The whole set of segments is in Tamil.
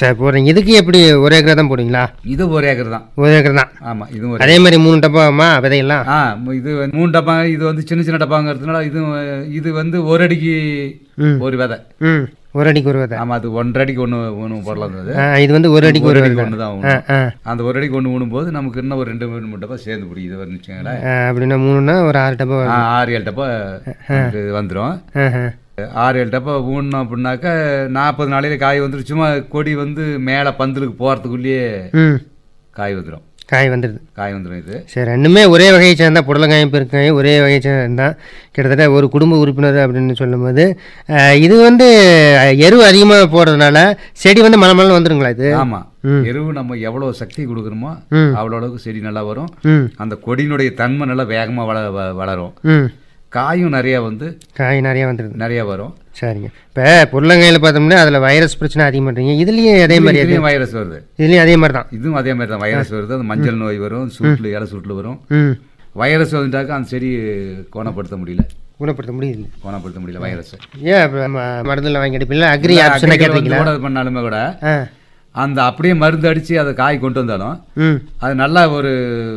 சரி போடுறீங்க இதுக்கு எப்படி ஒரு ஏக்கரா தான் போடுவீங்களா இது ஒரு ஏக்கர் தான் ஒரு ஏக்கர் தான் ஆமா இது ஒரு அதே மாதிரி மூணு டப்பாமா விதையெல்லாம் ஆ இது வந்து மூணு டப்பா இது வந்து சின்ன சின்ன டப்பாங்கிறதுனால இது இது வந்து ஒரு அடிக்கு ம். ஒரு விதை ம் ஒரு அடிக்கு ஒரு விதை ஆமா அது ஒன்றரை அடிக்கு ஒன்று ஒன்று போடலாம் அது ஆ, இது வந்து ஒரு அடிக்கு ஒரு ஒரு விதை அடிக்கு ஒன்று தான் ஆ ஊணும். ஆ அந்த ஒரு அடிக்கு ஒன்று ஊனும்போது நமக்கு இன்னும் ஒரு ரெண்டு மூணு மூணு டப்பா சேர்ந்து பிடிக்குது வரும்னு வச்சுக்கோங்களேன் ஆ, அப்படின்னா மூணுன்னா ஒரு ஆறு டப்பா ஆ, வரும் ஆறு ஏழு டப்பா நமக்கு வந்துடும் ஆ ஆ ஆறு ஏழு டப்பா ஊனோம் அப்படின்னாக்கா நாற்பது நாளையில காய் வந்துடும் சும்மா கொடி வந்து மேலே பந்தலுக்கு போகிறதுக்குள்ளேயே ம் காய் வந்துடும் காய் வந்துடுது காய் வந்துடும் இது சரி ரெண்டுமே ஒரே வகையை சேர்ந்தா புடலங்காயும் பெருங்காயும் ஒரே வகையை சேர்ந்தான் கிட்டத்தட்ட ஒரு குடும்ப உறுப்பினர் அப்படின்னு சொல்லும்போது அஹ், இது வந்து அஹ், எரு அதிகமாக போடுறதுனால செடி வந்து மலமலம் வந்துருங்களா இது ஆமா ம். எருவு நம்ம எவ்வளோ சக்தி கொடுக்குறோமோ ம். அவ்வளோ அளவுக்கு செடி நல்லா வரும் ம் அந்த கொடியினுடைய தன்மை நல்லா வேகமாக வள வ- வளரும் ம் காயும் நிறைய வந்து காய் நிறைய வந்துடுது நிறைய வரும் சரிங்க இப்போ புடலங்காயில் பார்த்தோம்னா அதில் வைரஸ் பிரச்சனை அதிகம் பண்ணுறீங்க இதுலேயும் அதே மாதிரி அது இதுலயும் வைரஸ் வருது இதுலேயும் அதே மாதிரி தான் இதுவும் அதே மாதிரி தான் வைரஸ் வருது அந்த மஞ்சள் நோய் வரும் சுருட்டில் இலை சுருட்டில் வரும் ம் வைரஸ் வந்துட்டாக்கா அந்த செடி குணப்படுத்த முடியல குணப்படுத்த முடியுது குணப்படுத்த முடியல வைரஸ் ஏன் இப்போ மருந்தில் வாங்கி அடிப்பீங்களா அக்ரி ஆப்ஷனாக கேட்குறீங்களா கூட இது பண்ணாலுமே கூட ஆ அந்த அப்படியே மருந்து அடிச்சு அதை காய் கொண்டு வந்தாலும் ம் அது நல்லா ஒரு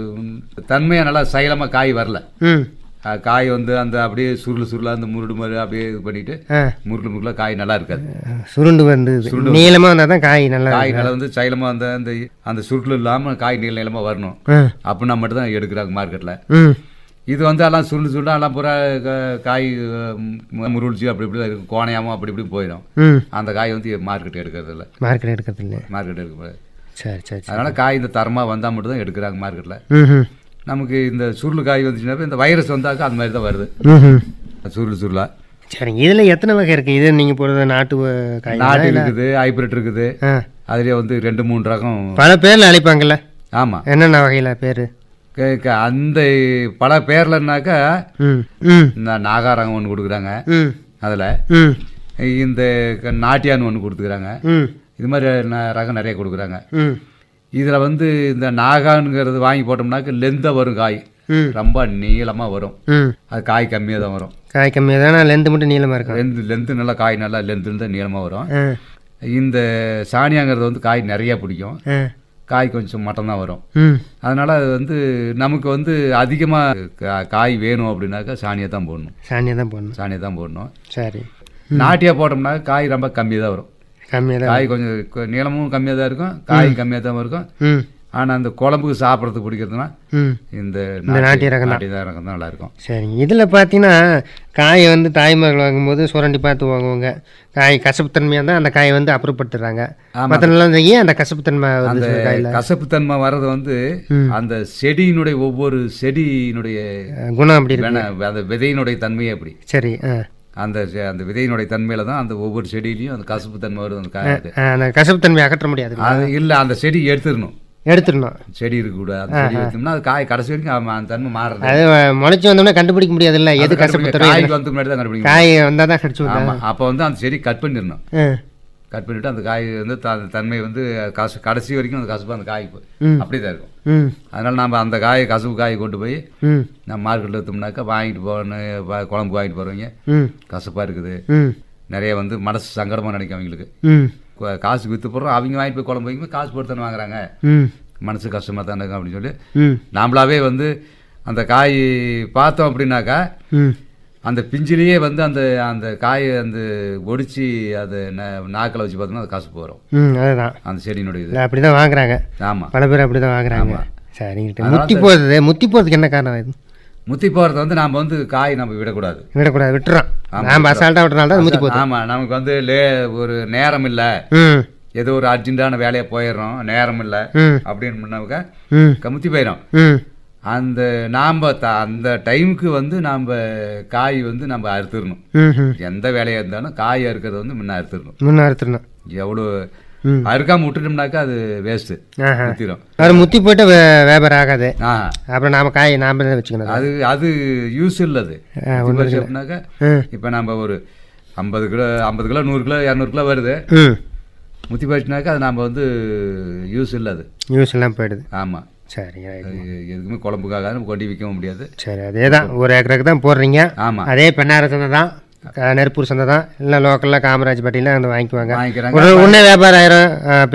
தன்மையாக நல்லா சைலமாக காய் வரல ம் அஹ் காய் வந்து அந்த அப்படியே சுருள் சுருளாக அந்த முருடு மாதிரி அப்படியே இது பண்ணிட்டு ஆ முருள் முருளாக காய் நல்லா இருக்காது சுருண்டு வந்து நீளமாக வந்தால் தான் காய் நல்லா காய் நல்லா வந்து சைலமாக அந்த அந்த அந்த சுருள் இல்லாமல் காய் நீள நீளமாக வரணும் ஆ அப்படின்னா மட்டும் தான் எடுக்கிறாங்க மார்க்கெட்டில் ம் இது வந்து எல்லாம் சுருள் சுருளாக எல்லாம் பூரா க- காய் அஹ், முருள்ச்சி அப்படி இப்படி தான் இருக்கும் கோணையாமல் அப்படி இப்படி போயிடும் ம் அந்த காய் வந்து மார்க்கெட் எடுக்கிறது இல்லை மார்க்கெட் எடுக்கிறது இல்லை மார்க்கெட் எடுக்க சரி சரி சரி அதனால காய் இந்த தரமாக வந்தால் மட்டும் தான் எடுக்கிறாங்க மார்க்கெட்டில் ம் ம் நமக்கு இந்த சுருள் காய் வந்துச்சுன்னா இந்த வைரஸ் வந்தாக்கா அந்த மாதிரி தான் வருது ம் சுருள் சுருளா சரிங்க இதில் எத்தனை வகை இருக்குது இது நீங்கள் போடுறது நாட்டு வ- காய் நாட்டு இருக்குது ஹைபிரிட் இருக்குது ஆ அதுலேயே வந்து ரெண்டு மூணு ரகம் பல பேரில் அழைப்பாங்கல்ல ஆமாம் என்னென்ன வகையில் பேர் அந்த பல பேர்லன்னாக்கா ம் ம் இந்த நாகாரகம் ஒன்று கொடுக்குறாங்க ம் அதில் ம் இந்த க- நாட்டியான்னு ஒன்று கொடுத்துக்கிறாங்க ம் இது மாதிரி ந- ரகம் நிறைய கொடுக்குறாங்க ம் இதில் வந்து இந்த நாகானுங்கிறது வாங்கி போட்டோம்னாக்க லெந்தாக வரும் காய் ம் ரொம்ப நீளமாக வரும் ம் அது காய் கம்மியாக தான் வரும் காய் கம்மியாக தானே லென்த்து மட்டும் நீளமாக இருக்கும் லெந்து லெந்து நல்லா காய் நல்லா லெந்து தான் நீளமாக வரும் ஆ இந்த சாணியாங்கிறது வந்து காய் நிறைய பிடிக்கும் ஆ காய் கொஞ்சம் மட்டம் தான் வரும் ம் அதனால் அது வந்து நமக்கு வந்து அதிகமாக காய் வேணும் அப்படின்னாக்கா சாணியை தான் போடணும் சாணியாக தான் போடணும் சாணியை தான் போடணும் சரி நாட்டியா போட்டோம்னாக்க காய் ரொம்ப கம்மியாக தான் வரும் கம்மியாக தான் காய் கொஞ்சம் கொ- நீளமும் கம்மியாக தான் இருக்கும் காய் கம்மியாக தான் இருக்கும் ம் ஆனால் அந்த குழம்புக்கு சாப்பிட்றதுக்கு பிடிக்கிறதுனா ம் இந்த இந்த நாட்டிய ரகம் தான் நாட்டிய தான் ரகம் தான் நல்லா இருக்கும் சரிங்க இதில் பார்த்தீங்கன்னா காயை வந்து தாய்மார்கள் வாங்கும்போது சுரண்டி பார்த்து வாங்குவாங்க காய் கசப்புத்தன்மையாக இருந்தால் அந்த காயை வந்து அப்புறப்படுத்துறாங்க ஆமா. மற்ற நல்லா ஏன் அந்த கசப்புத்தன்மை வருது சில காயில் கசப்புத்தன்மை வர்றது வந்து அந்த செடியினுடைய ஒவ்வொரு செடியினுடைய குணம் அப்படி இருக்கு வேண- அந்த விதையினுடைய தன்மையே அப்படி சரி ஆ அந்த செ- அந்த விதையினுடைய தன்மையில தான் அந்த ஒவ்வொரு செடியிலையும் அந்த கசப்பு தன்மை வருது அந்த காய் அது. ஆ, அந்த கசப்புத்தன்மையை அகற்ற முடியாது அது இல்லை அந்த செடி எடுத்துடணும் எடுத்துடணும் செடி இருக்கக்கூடாது அந்த செடி எடுத்தோம்னா அது காய் கடைசி வரைக்கும் அவன் அந்த தன்மை மாறுறது அது முளைச்சி வந்தோடனே கண்டுபிடிக்க முடியாதுல்ல எது அது கண்டுபிடிக்க- கசப்புத்தன்மை காய்க்கு வந்து முன்னாடி தான் கண்டுபிடிக்கணும் காய் வந்தால் தான் கடிச்சு விடுறாங்க ஆமா அப்போ வந்து அந்த செடி கட் பண்ணிடணும் ஆ கட் பண்ணிட்டு அந்த காய் வந்து த- அந்த தன்மை வந்து கசு கடைசி வரைக்கும் அந்த கசப்பு அந்த காய் ம். அப்படியே தான் இருக்கும் ம் அதனால நம்ம அந்த காயை கசப்பு காயை கொண்டு போய் ம் நம்ம மார்க்கெட்டில் எடுத்தோம்னாக்கா வாங்கிட்டு போகணும் வ- குழம்பு வாங்கிட்டு போகிறவங்க ம் கசப்பாக இருக்குது ம் நிறைய வந்து மனசு சங்கடமாக நினைக்கும் அவங்களுக்கு ம் கு- காசு விற்று போடுறோம் அவங்க வாங்கிட்டு போய் குழம்பு வைக்கும் காசு போட்டு தானே வாங்குறாங்க ம் மனசு கஷ்டமாக தானே இருக்கும் அப்படின்னு சொல்லி ம் நாமளாவே வந்து அந்த காய் பார்த்தோம் அப்படின்னாக்கா ம் அந்த பிஞ்சிலேயே வந்து அந்த அந்த காயை அந்த ஒடிச்சு அதை நாக்கில் வச்சு பார்த்தோம்னா அது கசப்பு வரும் ம் அதுதான் அந்த செடியினுடைய இது இல்லை அப்படி தான் வாங்குறாங்க ஆமாம் பல பேர் அப்படி தான் வாங்குறாங்க ஆமா. சரிங்கிட்ட முத்தி போகுது முத்தி போகிறதுக்கு என்ன காரணம் இது முத்தி போகிறது வந்து நாம் வந்து காய் நம்ம விடக்கூடாது விடக்கூடாது விட்டுறோம் ஆமா, நாம் அசால்ட்டாக விட்டுறனால தான் அது முத்தி போகுது ஆமாம் நமக்கு வந்து லே ஒரு நேரம் இல்லை ம் ஏதோ ஒரு அர்ஜென்ட்டான வேலையை போயிடுறோம் நேரம் இல்லை ம் அப்படின்னு பண்ணாக்கா ம் முத்தி போயிடும் ம் அந்த நாம் அந்த டைமுக்கு வந்து நாம் காய் வந்து நம்ம அறுத்துடணும் ம் ம் எந்த வேலையாக இருந்தாலும் காய் அறுக்கிறது வந்து முன்ன அறுத்துடணும் முன்ன அறுத்துடணும் எவ்வளோ ம் அறுக்காம விட்டுட்டோம்னாக்கா அது வேஸ்ட்டு ஆஹா முத்திரும் அது முத்தி போயிட்டு வே- வியாபாரம் ஆகாது ஆ அப்புறம் நாம காய் நாம தான் வச்சுக்கணும் அதை. அது அது யூஸ் இல்லை அது ஆ, முத்தி போச்சு அப்படின்னாக்கா ம் இப்போ நம்ம ஒரு ஐம்பது கிலோ ஐம்பது கிலோ நூறு கிலோ இரநூறு கிலோ வருது ம் முத்தி போச்சுனாக்கா அது நம்ம வந்து யூஸ் இல்லை அது நியூஸ் எல்லாம் போயிடுது ஆமாம் சரிங்க அது எதுக்குமே குழம்புக்காக நம்ம கொண்டு விற்கவும் முடியாது சரி அதே தான் ஒரு ஏக்கருக்கு தான் போடுறீங்க ஆமாம் அதே பெண்ணார சந்தை தான் க- நெருப்பூர் சந்தை தான் இல்லை லோக்கலில் காமராஜ் பட்டியில் வந்து வாங்கிக்குவாங்க வாங்கிக்கிறாங்க ஒரு உடனே வியாபாரம் ஆயிரும் ஆ,